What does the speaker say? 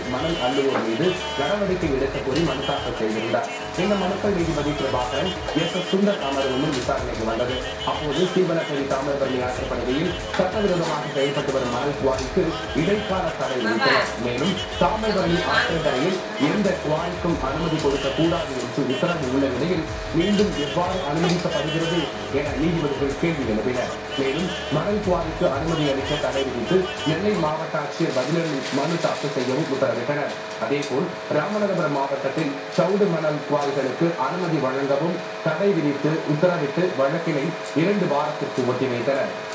மணல் அள்ளுவோர் மீது நடவடிக்கை எடுக்க கோரி மனு தாக்கல் செய்திருந்தார் இந்த மனுக்கள் நீதிபதி பிரபாகரன் எஸ் எஸ் சுந்தர் அமர்வு முன் விசாரணைக்கு வந்தது அப்போது சீவனப்பள்ளி தாமிரபரணி ஆற்றுப்படுகையில் சட்டவிரோதமாக செயல்பட்டு வரும் மணல் குவாரிக்கு இடைக்கால தடை விதித்தனர் மேலும் தாமிரபரணி ஆற்றங்கரையில் எந்த குவாரிக்கும் அனுமதி கொடுக்க கூடாது என்று உத்தரவு உள்ள நிலையில் மீண்டும் எவ்வாறு அனுமதிக்கப்படுகிறது என நீதிபதிகள் கேள்வி எழுப்பினர் மேலும் மணல் குவாரிக்கு அனுமதி அளிக்க தடை விதித்து நெல்லை மாவட்ட ஆட்சியர் பதிலளி மனு தாக்கல் செய்யவும் உத்தரவிட்டனர் அதேபோல் ராமநாதபுரம் மாவட்டத்தில் சவுடு மணல் குவாரிகளுக்கு அனுமதி வழங்கவும் தடை விதித்து உத்தரவிட்டு வழக்கினை இரண்டு வாரத்திற்கு ஒத்திவைத்தனர்